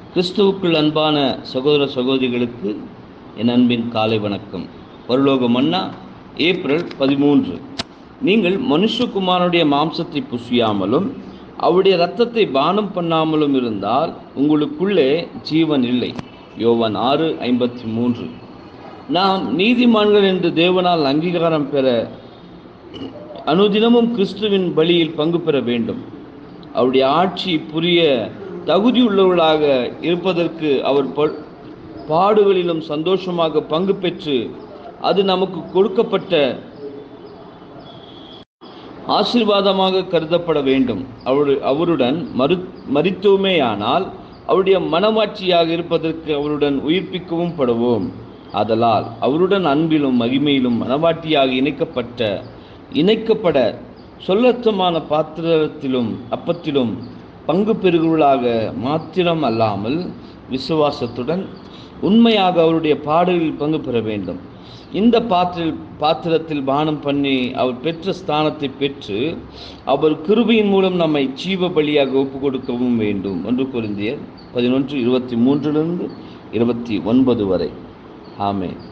கிறிஸ்துவுக்குள் அன்பான சகோதர சகோதரிகளுக்கு என் அன்பின் காலை வணக்கம் பரலோக மன்னா ஏப்ரல் பதிமூன்று நீங்கள் மனுஷகுமாரனுடைய மாம்சத்தை புசியாமலும் அவருடைய இரத்தத்தை பானம் பண்ணாமலும் இருந்தால் உங்களுக்குள்ளே ஜீவன் இல்லை யோவான் ஆறு ஐம்பத்தி மூன்று நாம் நீதிமான்கள் என்று தேவனால் அங்கீகாரம் பெற அனுதினமும் கிறிஸ்துவின் பலியில் பங்கு பெற வேண்டும் அவருடைய ஆட்சி புரிய தகுதியுள்ளவர்களாக இருப்பதற்கு அவர் ப- பாடுகளிலும் சந்தோஷமாக பங்கு பெற்று அது நமக்கு கொடுக்கப்பட்ட ஆசீர்வாதமாக கருதப்பட வேண்டும் அவரு அவருடன் மறு மறித்தோமேயானால் அவருடைய மனமாட்சியாக இருப்பதற்கு அவருடன் உயிர்ப்பிக்கவும் படுவோம் ஆதலால் அவருடன் அன்பிலும் மகிமையிலும் மனவாட்டியாக இணைக்கப்பட்ட இணைக்கப்பட சொல்லத்தமான பாத்திரத்திலும் அப்பத்திலும் பங்கு பெறுகிறவர்களாக மாத்திரம் அல்லாமல் விசுவாசத்துடன் உண்மையாக அவருடைய பாடலில் பங்கு பெற வேண்டும் இந்த பாத்திர பாத்திரத்தில் பானம் பண்ணி அவர் பெற்ற ஸ்தானத்தை பெற்று அவர் கிருபையின் மூலம் நம்மை ஜீவ பலியாக ஒப்பு கொடுக்கவும் வேண்டும் ஒன்று குருந்தியர் பதினொன்று இருபத்தி மூன்றிலிருந்து இருபத்தி ஒன்பது வரை ஆமென்